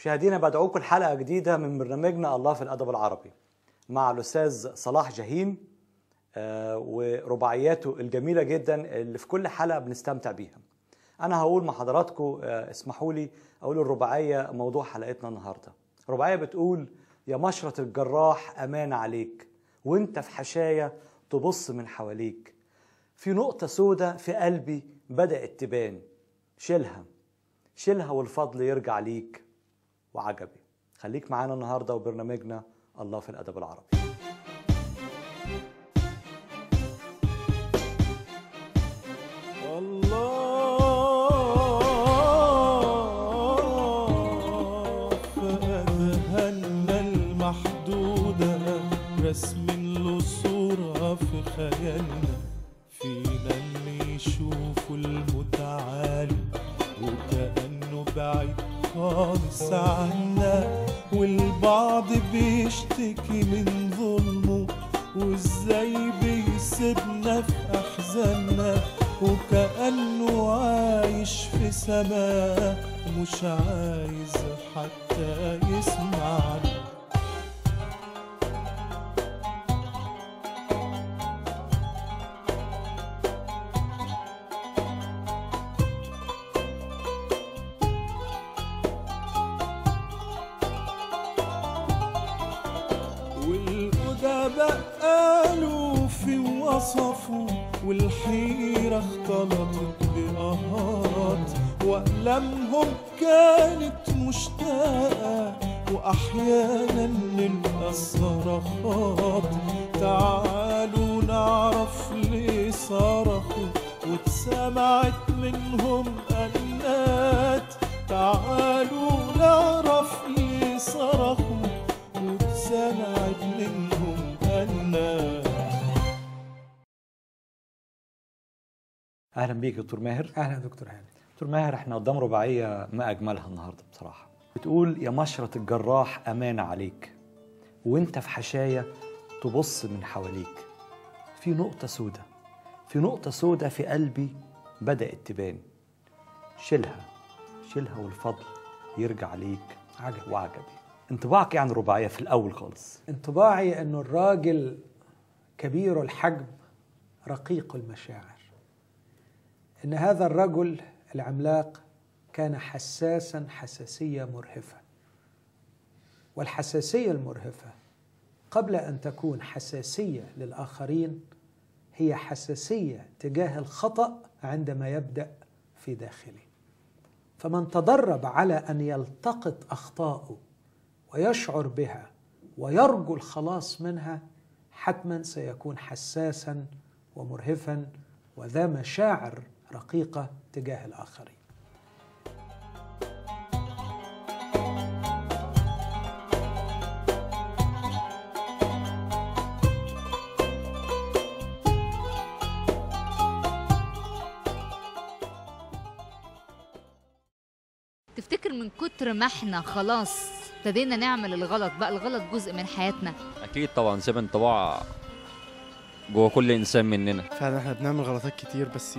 مشاهدينا بدعوكم لحلقة جديدة من برنامجنا الله في الأدب العربي مع الأستاذ صلاح جهيم آه، ورباعياته الجميلة جدا اللي في كل حلقة بنستمتع بيها أنا هقول مع حضراتكم آه، اسمحوا لي أقول الرباعية موضوع حلقتنا النهاردة رباعية بتقول يا مشرة الجراح أمان عليك وانت في حشاية تبص من حواليك في نقطة سودة في قلبي بدأت تبان شيلها شيلها والفضل يرجع ليك وعجبي خليك معانا النهاردة وبرنامجنا الله في الأدب العربي الله فأذهلنا المحدودة رسم له صورة في خيالنا فينا اللي يشوف المتعالي وكأنه بعيد خالص عنا والبعض بيشتكي من ظلمه وازاي بيسيبنا في احزاننا وكأنه عايش في سماء مش عايز حتى يسمعنا والأدباء قالوا في وصفوا والحيرة اختلطت بأهات وألمهم كانت مشتاقة وأحيانا نلقى الصرخات تعالوا نعرف ليه صرخوا واتسمعت منهم أنات تعالوا نعرف ليه صرخوا واتسمعت منهم أنات أهلا بيك دكتور ماهر اهلا دكتور هاني دكتور ماهر احنا قدام رباعية ما أجملها النهاردة بصراحة بتقول يا مشرة الجراح أمان عليك وانت في حشاية تبص من حواليك في نقطة سودة في نقطة سودة في قلبي بدأت تبان شيلها شيلها والفضل يرجع ليك عجب وعجبي انطباعك إيه عن الرباعية في الأول خالص انطباعي انه الراجل كبير الحجم رقيق المشاعر ان هذا الرجل العملاق كان حساسا حساسيه مرهفه والحساسيه المرهفه قبل ان تكون حساسيه للاخرين هي حساسيه تجاه الخطا عندما يبدا في داخله فمن تدرب على ان يلتقط اخطاءه ويشعر بها ويرجو الخلاص منها حتما سيكون حساسا ومرهفا وذا مشاعر رقيقه تجاه الاخرين تفتكر من كتر ما احنا خلاص ابتدينا نعمل الغلط بقى الغلط جزء من حياتنا اكيد طبعا سيب انطباع جوه كل انسان مننا فعلا احنا بنعمل غلطات كتير بس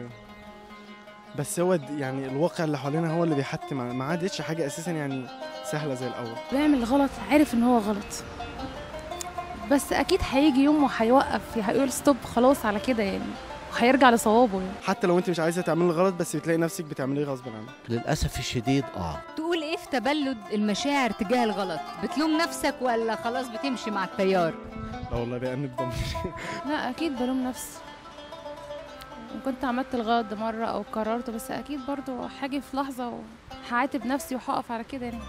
بس هو د- يعني الواقع اللي حوالينا هو اللي بيحتم على- ما عادتش حاجه اساسا يعني سهله زي الاول بيعمل غلط عارف ان هو غلط بس اكيد هيجي يوم وهيوقف هيقول ستوب خلاص على كده يعني وهيرجع لصوابه يعني حتى لو انت مش عايزه تعملي غلط بس بتلاقي نفسك بتعمليه غصب عنك للأسف الشديد اه تقول ايه في تبلد المشاعر تجاه الغلط بتلوم نفسك ولا خلاص بتمشي مع التيار لا والله بأنب ضميري لا اكيد بلوم نفسي وكنت عملت الغلط ده مره او قررته بس اكيد برضو هاجي في لحظه وهعاتب نفسي وهقف على كده يعني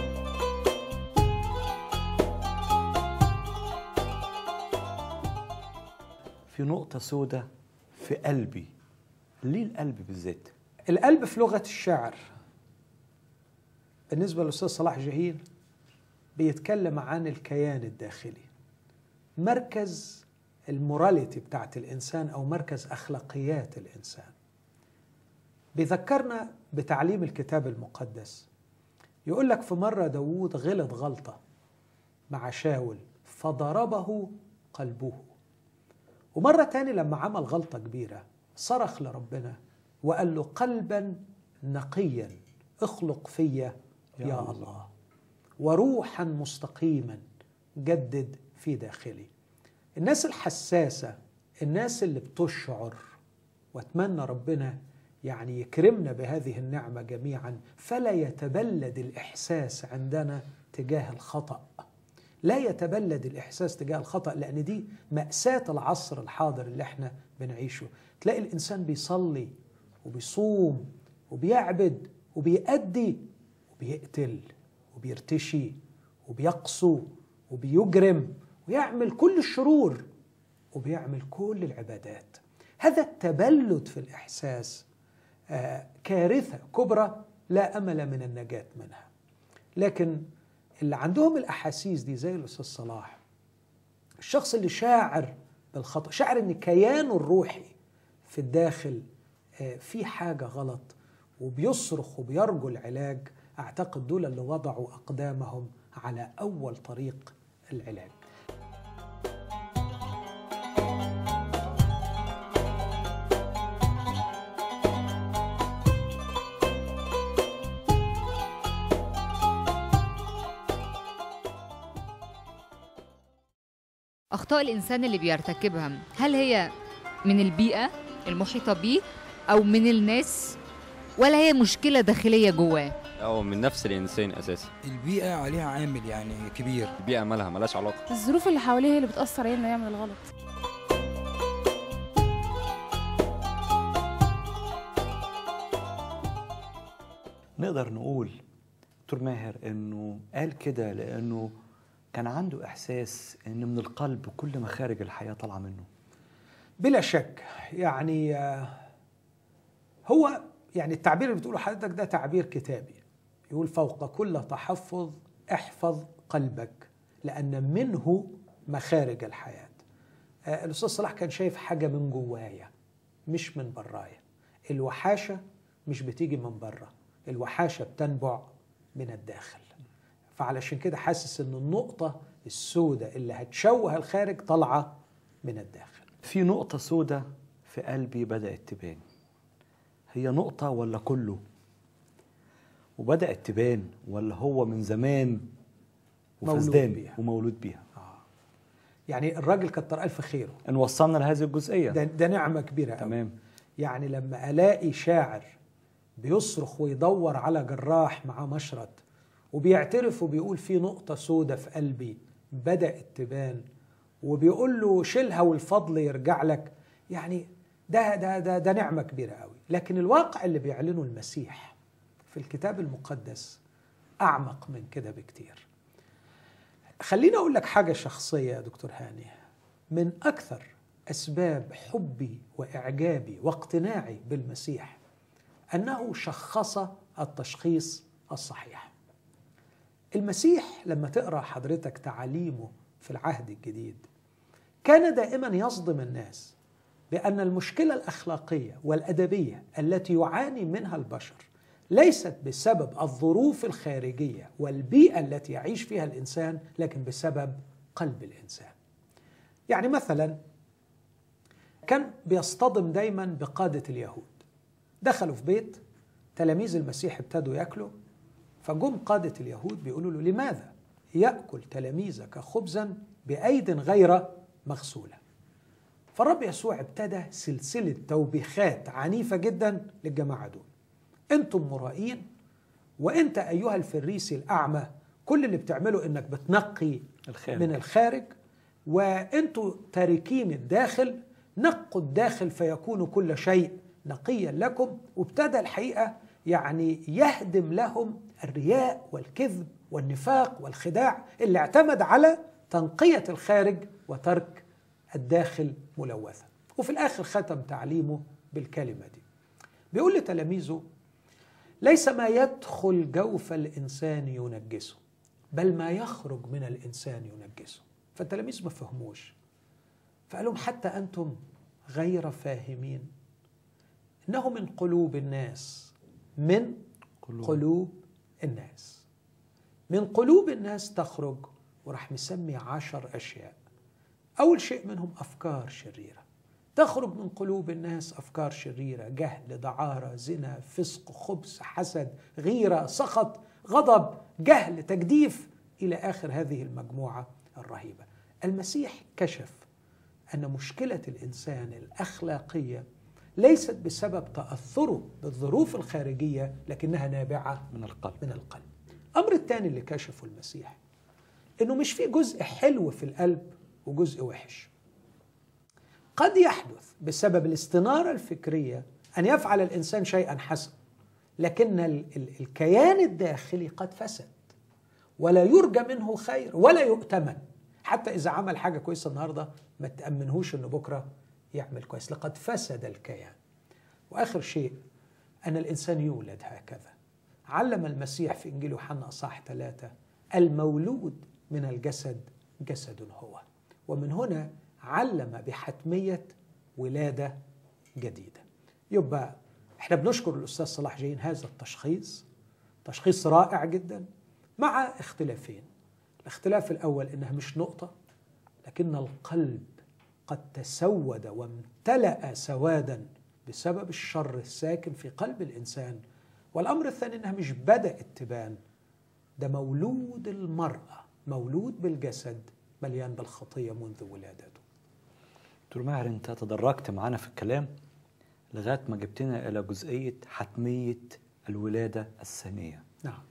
في نقطة سودة في قلبي ليه القلب بالذات؟ القلب في لغه الشعر بالنسبه للاستاذ صلاح جاهين بيتكلم عن الكيان الداخلي مركز الموراليتي بتاعت الانسان او مركز اخلاقيات الانسان بيذكرنا بتعليم الكتاب المقدس يقول لك في مره داوود غلط غلطه مع شاول فضربه قلبه ومره تاني لما عمل غلطه كبيره صرخ لربنا وقال له قلبا نقيا اخلق فيا يا, يا الله وروحا مستقيما جدد في داخلي الناس الحساسة الناس اللي بتشعر واتمنى ربنا يعني يكرمنا بهذه النعمة جميعا فلا يتبلد الإحساس عندنا تجاه الخطأ لا يتبلد الإحساس تجاه الخطأ لأن دي مأساة العصر الحاضر اللي احنا بنعيشه تلاقي الإنسان بيصلي وبيصوم وبيعبد وبيأدي وبيقتل وبيرتشي وبيقسو وبيجرم ويعمل كل الشرور وبيعمل كل العبادات هذا التبلد في الإحساس آه كارثة كبرى لا أمل من النجاة منها لكن اللي عندهم الأحاسيس دي زي الأستاذ صلاح الشخص اللي شاعر بالخطأ شاعر أن كيانه الروحي في الداخل آه في حاجة غلط وبيصرخ وبيرجو العلاج أعتقد دول اللي وضعوا أقدامهم على أول طريق العلاج أخطاء الإنسان اللي بيرتكبها هل هي من البيئة المحيطة بيه أو من الناس ولا هي مشكلة داخلية جواه او من نفس الانسان اساسا البيئة عليها عامل يعني كبير البيئه مالها مالهاش علاقه الظروف اللي حواليه هي اللي بتأثر عليه انه يعمل الغلط نقدر نقول دكتور ماهر انه قال كده لانه كان عنده احساس ان من القلب كل مخارج الحياه طالعه منه بلا شك يعني آه، هو يعني التعبير اللي بتقوله حضرتك ده تعبير كتابي يقول فوق كل تحفظ احفظ قلبك لأن منه مخارج الحياة آه، الأستاذ صلاح كان شايف حاجة من جوايا مش من برايا الوحاشة مش بتيجي من بره الوحاشة بتنبع من الداخل فعلشان كده حاسس ان النقطة السوداء اللي هتشوه الخارج طالعة من الداخل في نقطه سودة في قلبي بدات تبان هي نقطه ولا كله وبدات تبان ولا هو من زمان مولود وفسدان بيها. ومولود بيها يعني الراجل كتر ألف خيره ان وصلنا لهذه الجزئيه ده, ده نعمة كبيرة قوي. تمام يعني لما ألاقي شاعر بيصرخ ويدور على جراح معاه مشرط وبيعترف وبيقول في نقطة سودة في قلبي بدأت تبان وبيقول له شيلها والفضل يرجع لك يعني ده ده ده ده نعمة كبيرة قوي لكن الواقع اللي بيعلنه المسيح في الكتاب المقدس أعمق من كده بكتير خليني أقول لك حاجة شخصية يا دكتور هاني من أكثر أسباب حبي وإعجابي واقتناعي بالمسيح أنه شخص التشخيص الصحيح المسيح لما تقرأ حضرتك تعاليمه في العهد الجديد كان دائما يصدم الناس بأن المشكلة الأخلاقية والأدبية التي يعاني منها البشر ليست بسبب الظروف الخارجية والبيئة التي يعيش فيها الإنسان لكن بسبب قلب الإنسان يعني مثلا كان بيصطدم دايما بقادة اليهود دخلوا في بيت تلاميذ المسيح ابتدوا ياكلوا فجم قادة اليهود بيقولوا له لماذا يأكل تلاميذك خبزا بأيد غير مغسولة فالرب يسوع ابتدى سلسلة توبيخات عنيفة جدا للجماعة دول انتم مرائين وانت ايها الفريسي الاعمى كل اللي بتعمله انك بتنقي الخارج. من الخارج وانتوا تاركين الداخل نقوا الداخل فيكون كل شيء نقيا لكم وابتدى الحقيقه يعني يهدم لهم الرياء والكذب والنفاق والخداع اللي اعتمد على تنقيه الخارج وترك الداخل ملوثا وفي الاخر ختم تعليمه بالكلمه دي بيقول لتلاميذه ليس ما يدخل جوف الانسان ينجسه بل ما يخرج من الانسان ينجسه فالتلاميذ ما فهموش فقال لهم حتى انتم غير فاهمين انه من قلوب الناس من قلوب, قلوب الناس من قلوب الناس تخرج وراح مسمي عشر اشياء اول شيء منهم افكار شريره تخرج من قلوب الناس افكار شريره جهل دعاره زنا فسق خبث حسد غيره سخط غضب جهل تجديف الى اخر هذه المجموعه الرهيبه المسيح كشف ان مشكله الانسان الاخلاقيه ليست بسبب تاثره بالظروف الخارجيه لكنها نابعه من القلب من القلب الامر الثاني اللي كشفه المسيح انه مش في جزء حلو في القلب وجزء وحش قد يحدث بسبب الاستناره الفكريه ان يفعل الانسان شيئا حسنا لكن ال- ال- الكيان الداخلي قد فسد ولا يرجى منه خير ولا يؤتمن حتى اذا عمل حاجه كويسه النهارده ما تامنهوش انه بكره يعمل كويس لقد فسد الكيان واخر شيء ان الانسان يولد هكذا علم المسيح في انجيل يوحنا اصحاح ثلاثه المولود من الجسد جسد هو ومن هنا علم بحتميه ولاده جديده يبقى احنا بنشكر الاستاذ صلاح جايين هذا التشخيص تشخيص رائع جدا مع اختلافين الاختلاف الاول انها مش نقطه لكن القلب قد تسود وامتلأ سوادا بسبب الشر الساكن في قلب الانسان والامر الثاني انها مش بدأت تبان ده مولود المرأة مولود بالجسد مليان بالخطية منذ ولادته دكتور ماهر انت تدرجت معانا في الكلام لغايه ما جبتنا الى جزئيه حتميه الولاده الثانيه نعم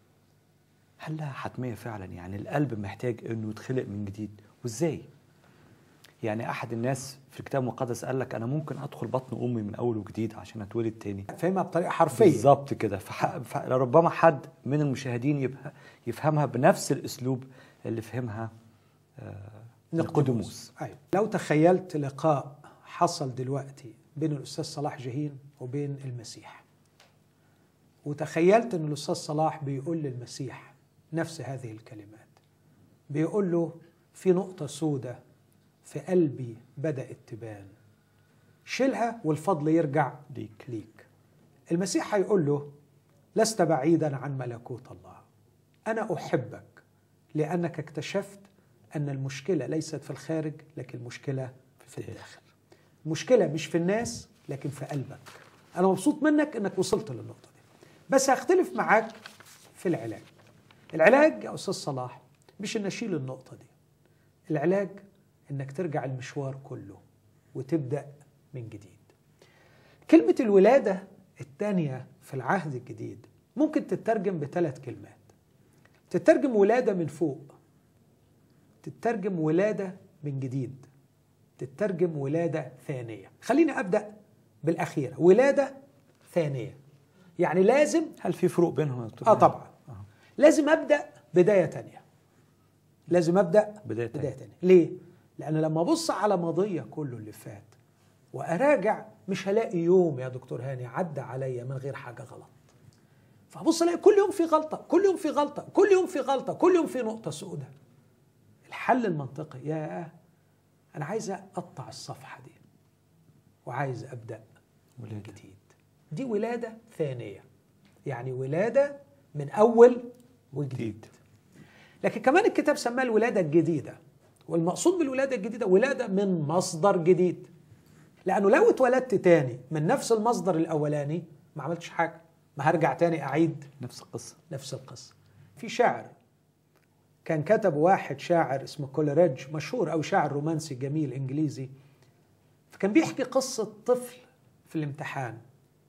هل لها حتميه فعلا يعني القلب محتاج انه يتخلق من جديد وازاي يعني احد الناس في الكتاب المقدس قال لك انا ممكن ادخل بطن امي من اول وجديد عشان اتولد تاني فهمها بطريقة حرفية بالظبط كده فح... فربما حد من المشاهدين يبقى يفهمها بنفس الاسلوب اللي فهمها آه نقودموس أيوة. لو تخيلت لقاء حصل دلوقتي بين الأستاذ صلاح جاهين وبين المسيح وتخيلت أن الأستاذ صلاح بيقول للمسيح نفس هذه الكلمات بيقول له في نقطة سودة في قلبي بدأت تبان شيلها والفضل يرجع ليك ليك المسيح هيقول له لست بعيدا عن ملكوت الله أنا أحبك لأنك اكتشفت أن المشكلة ليست في الخارج لكن المشكلة في الداخل المشكلة مش في الناس لكن في قلبك أنا مبسوط منك أنك وصلت للنقطة دي بس هختلف معاك في العلاج العلاج يا أستاذ صلاح مش أن أشيل النقطة دي العلاج أنك ترجع المشوار كله وتبدأ من جديد كلمة الولادة الثانية في العهد الجديد ممكن تترجم بثلاث كلمات تترجم ولادة من فوق تترجم ولادة من جديد تترجم ولادة ثانية خليني أبدأ بالأخيرة ولادة ثانية يعني لازم هل في فروق بينهم يا دكتور آه ماهر؟ طبعا لازم أبدأ بداية تانية لازم أبدأ بداية تانية. بداية تانية ليه؟ لأن لما أبص على ماضية كله اللي فات وأراجع مش هلاقي يوم يا دكتور هاني عدى عليا من غير حاجة غلط فأبص ألاقي كل يوم في غلطة كل يوم في غلطة كل يوم في غلطة كل يوم في نقطة سوداء الحل المنطقي يا أنا عايز أقطع الصفحة دي وعايز أبدأ من جديد دي ولادة ثانية يعني ولادة من أول وجديد لكن كمان الكتاب سماه الولادة الجديدة والمقصود بالولادة الجديدة ولادة من مصدر جديد لأنه لو اتولدت تاني من نفس المصدر الأولاني ما عملتش حاجة ما هرجع تاني أعيد نفس القصه نفس القصة في شاعر كان كتب واحد شاعر اسمه كولريدج مشهور أو شاعر رومانسي جميل إنجليزي فكان بيحكي قصة طفل في الامتحان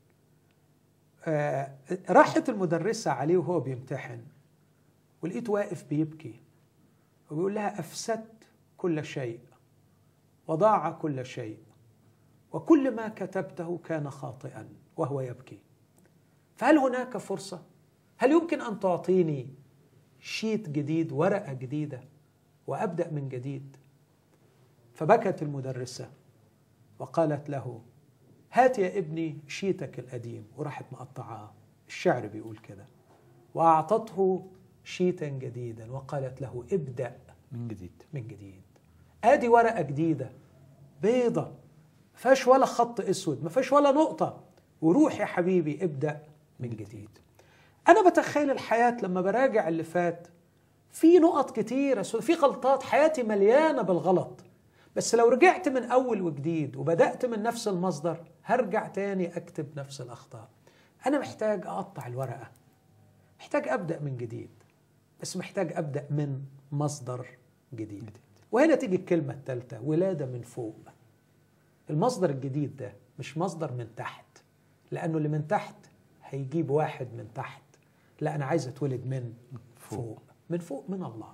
آه راحت المدرسة عليه وهو بيمتحن ولقيت واقف بيبكي وبيقول لها أفسدت كل شيء وضاع كل شيء وكل ما كتبته كان خاطئا وهو يبكي فهل هناك فرصة؟ هل يمكن أن تعطيني شيت جديد ورقة جديدة وأبدأ من جديد؟ فبكت المدرسة وقالت له هات يا ابني شيتك القديم وراحت مقطعاه الشعر بيقول كده وأعطته شيتا جديدا وقالت له ابدأ من جديد من جديد ادي ورقه جديده بيضه ما فيهاش ولا خط اسود ما فيهاش ولا نقطه وروح يا حبيبي ابدا من جديد انا بتخيل الحياه لما براجع اللي فات في نقط كتيره سود- في غلطات حياتي مليانه بالغلط بس لو رجعت من اول وجديد وبدات من نفس المصدر هرجع تاني اكتب نفس الاخطاء انا محتاج اقطع الورقه محتاج ابدا من جديد بس محتاج ابدا من مصدر جديد وهنا تيجي الكلمه الثالثه ولاده من فوق المصدر الجديد ده مش مصدر من تحت لانه اللي من تحت هيجيب واحد من تحت لا انا عايز اتولد من فوق من فوق من الله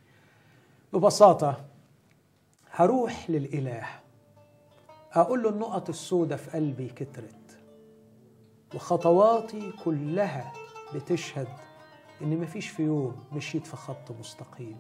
ببساطه هروح للاله اقول له النقط السوداء في قلبي كترت وخطواتي كلها بتشهد ان مفيش في يوم مشيت في خط مستقيم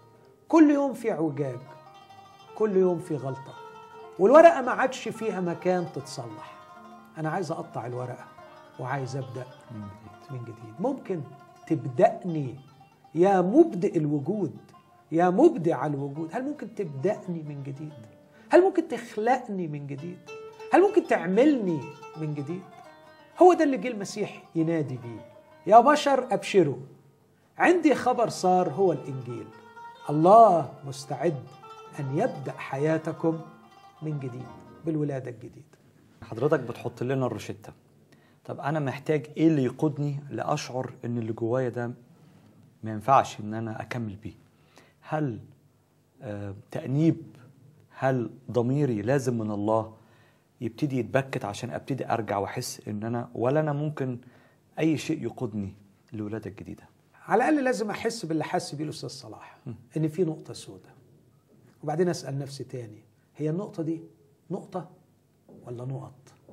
كل يوم في اعوجاج كل يوم في غلطه والورقه ما عادش فيها مكان تتصلح انا عايز اقطع الورقه وعايز ابدا من جديد ممكن تبدأني يا مبدئ الوجود يا مبدع الوجود هل ممكن تبدأني من جديد هل ممكن تخلقني من جديد هل ممكن تعملني من جديد هو ده اللي جه المسيح ينادي بيه يا بشر أبشروا عندي خبر صار هو الإنجيل الله مستعد أن يبدأ حياتكم من جديد بالولادة الجديدة حضرتك بتحط لنا الروشتة طب انا محتاج ايه اللي يقودني لاشعر ان اللي جوايا ده ما ينفعش ان انا اكمل بيه هل آه تأنيب هل ضميري لازم من الله يبتدي يتبكت عشان ابتدي ارجع واحس ان انا ولا انا ممكن اي شيء يقودني للولاده الجديده على الاقل لازم احس باللي حس بيه الاستاذ صلاح ان في نقطه سوداء وبعدين اسال نفسي تاني هي النقطه دي نقطه ولا نقط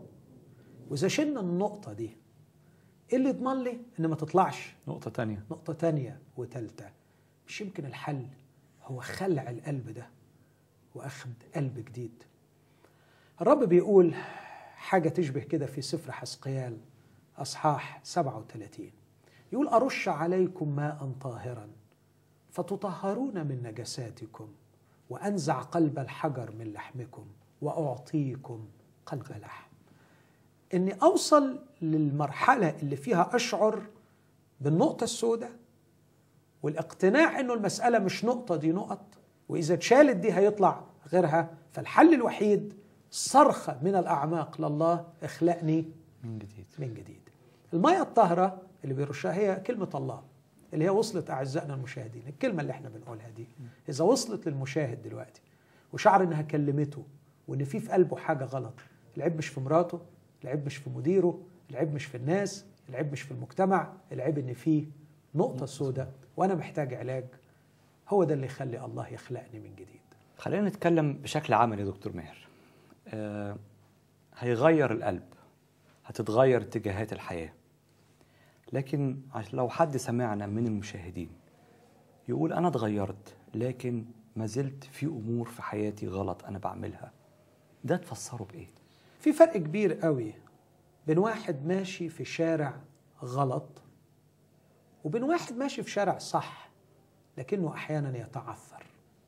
واذا شلنا النقطه دي ايه اللي يضمن لي ان ما تطلعش نقطه تانية نقطه تانية وتالتة مش يمكن الحل هو خلع القلب ده واخد قلب جديد الرب بيقول حاجه تشبه كده في سفر حسقيال اصحاح 37 يقول ارش عليكم ماء طاهرا فتطهرون من نجساتكم وانزع قلب الحجر من لحمكم واعطيكم قلب لحم اني اوصل للمرحله اللي فيها اشعر بالنقطه السوداء والاقتناع انه المساله مش نقطه دي نقط واذا اتشالت دي هيطلع غيرها فالحل الوحيد صرخه من الاعماق لله اخلقني من جديد من جديد الميه الطاهره اللي بيرشها هي كلمه الله اللي هي وصلت اعزائنا المشاهدين الكلمه اللي احنا بنقولها دي اذا وصلت للمشاهد دلوقتي وشعر انها كلمته وان في في قلبه حاجه غلط العيب مش في مراته العيب مش في مديره العيب مش في الناس العيب مش في المجتمع العيب ان في نقطه سوداء وانا محتاج علاج هو ده اللي يخلي الله يخلقني من جديد خلينا نتكلم بشكل عملي يا دكتور ماهر آه هيغير القلب هتتغير اتجاهات الحياة لكن عش- لو حد سمعنا من المشاهدين يقول أنا اتغيرت لكن ما زلت في أمور في حياتي غلط أنا بعملها ده تفسره بإيه؟ في فرق كبير قوي بين واحد ماشي في شارع غلط وبين واحد ماشي في شارع صح لكنه احيانا يتعثر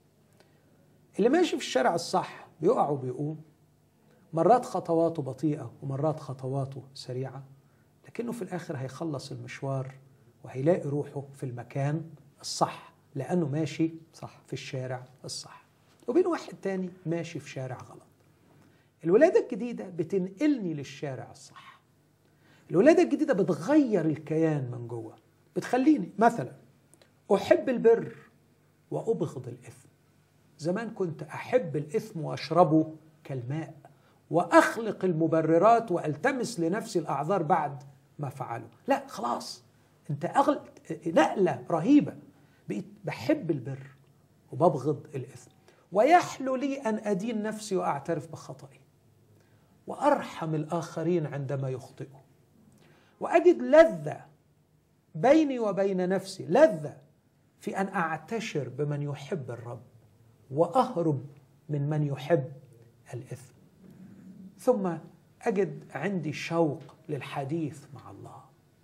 اللي ماشي في الشارع الصح بيقع وبيقوم مرات خطواته بطيئه ومرات خطواته سريعه لكنه في الاخر هيخلص المشوار وهيلاقي روحه في المكان الصح لانه ماشي صح في الشارع الصح وبين واحد تاني ماشي في شارع غلط الولادة الجديدة بتنقلني للشارع الصح الولادة الجديدة بتغير الكيان من جوه بتخليني مثلا أحب البر وأبغض الإثم زمان كنت أحب الإثم وأشربه كالماء وأخلق المبررات وألتمس لنفسي الأعذار بعد ما فعله لا خلاص أنت أغل... نقلة رهيبة بقيت بحب البر وببغض الإثم ويحلو لي أن أدين نفسي وأعترف بخطئي وأرحم الآخرين عندما يخطئوا وأجد لذة بيني وبين نفسي لذة في أن أعتشر بمن يحب الرب وأهرب من من يحب الإثم ثم أجد عندي شوق للحديث مع الله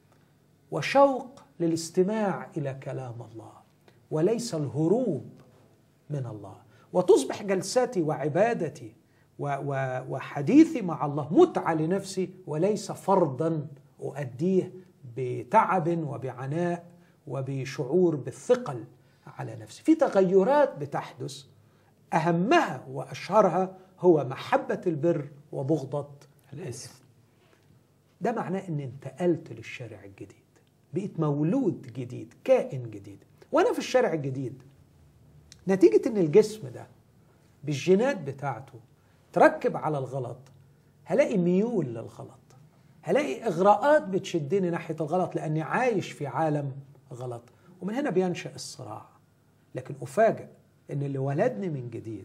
وشوق للاستماع إلى كلام الله وليس الهروب من الله وتصبح جلساتي وعبادتي و- و- وحديثي مع الله متعة لنفسي وليس فرضا أؤديه بتعب وبعناء وبشعور بالثقل على نفسي في تغيرات بتحدث أهمها وأشهرها هو محبة البر وبغضة الإثم ده معناه أن انتقلت للشارع الجديد بقيت مولود جديد كائن جديد وانا في الشارع الجديد نتيجة ان الجسم ده بالجينات بتاعته تركب على الغلط هلاقي ميول للغلط هلاقي اغراءات بتشدني ناحية الغلط لاني عايش في عالم غلط ومن هنا بينشأ الصراع لكن افاجئ ان اللي ولدني من جديد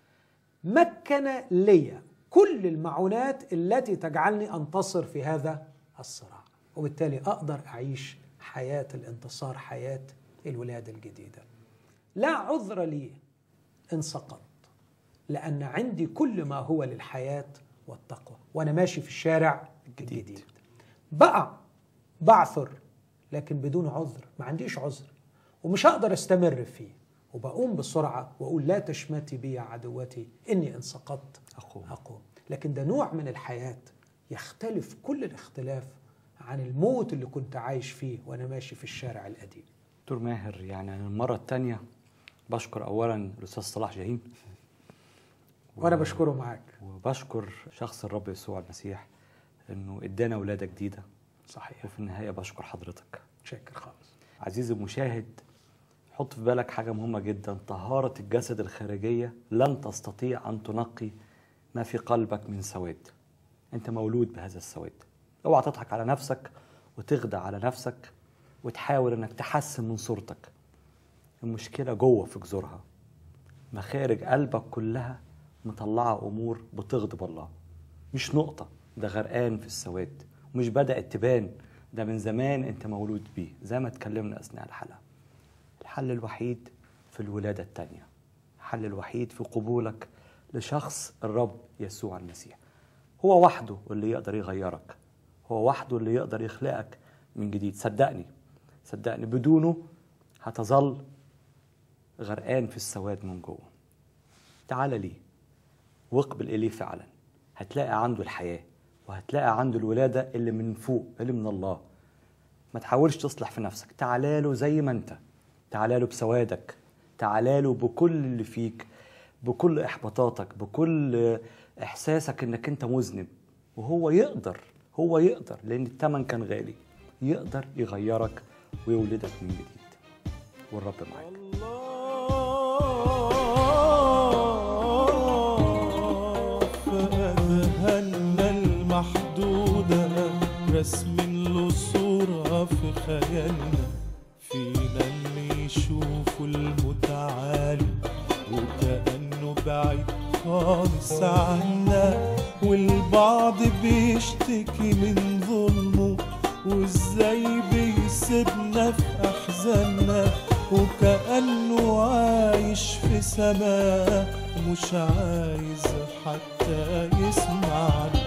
مكن لي كل المعونات التي تجعلني انتصر في هذا الصراع وبالتالي اقدر اعيش حياه الانتصار حياه الولاده الجديده لا عذر لي ان سقطت لان عندي كل ما هو للحياه والتقوى وانا ماشي في الشارع الجديد بقع بعثر لكن بدون عذر ما عنديش عذر ومش هقدر استمر فيه وبقوم بسرعه واقول لا تشمتي بي يا عدوتي اني ان سقطت أقوم. اقوم لكن ده نوع من الحياه يختلف كل الاختلاف عن الموت اللي كنت عايش فيه وانا ماشي في الشارع القديم دكتور ماهر يعني أنا المرة الثانية بشكر أولا الأستاذ صلاح جاهين وانا بشكره معاك وبشكر شخص الرب يسوع المسيح إنه إدانا ولادة جديدة صحيح وفي النهاية بشكر حضرتك شكر خالص عزيزي المشاهد حط في بالك حاجة مهمة جدا طهارة الجسد الخارجية لن تستطيع أن تنقي ما في قلبك من سواد أنت مولود بهذا السواد اوعى تضحك على نفسك وتخدع على نفسك وتحاول أنك تحسن من صورتك المشكلة جوه في جذورها مخارج قلبك كلها مطلعة أمور بتغضب الله مش نقطة ده غرقان في السواد ومش بدأت تبان ده من زمان أنت مولود بيه زي ما اتكلمنا أثناء الحلقة الحل الوحيد في الولادة التانية الحل الوحيد في قبولك لشخص الرب يسوع المسيح هو وحده اللي يقدر يغيرك هو وحده اللي يقدر يخلقك من جديد صدقني صدقني بدونه هتظل غرقان في السواد من جوه تعال ليه واقبل إليه فعلا هتلاقي عنده الحياة وهتلاقي عنده الولادة اللي من فوق اللي من الله ما تحاولش تصلح في نفسك تعالى له زي ما انت تعالى له بسوادك تعالى له بكل اللي فيك بكل احباطاتك بكل احساسك انك انت مذنب وهو يقدر هو يقدر لان الثمن كان غالي يقدر يغيرك ويولدك من جديد والرب معاك فأذهلنا المحدودة رسم له صورة في خيالنا فينا اللي يشوف المتعالي وكأنه بعيد خالص عنا والبعض بيشتكي من ظلمه وازاي بيسيبنا في احزاننا وكأنه عايش في سماء مش عايز حتى يسمعنا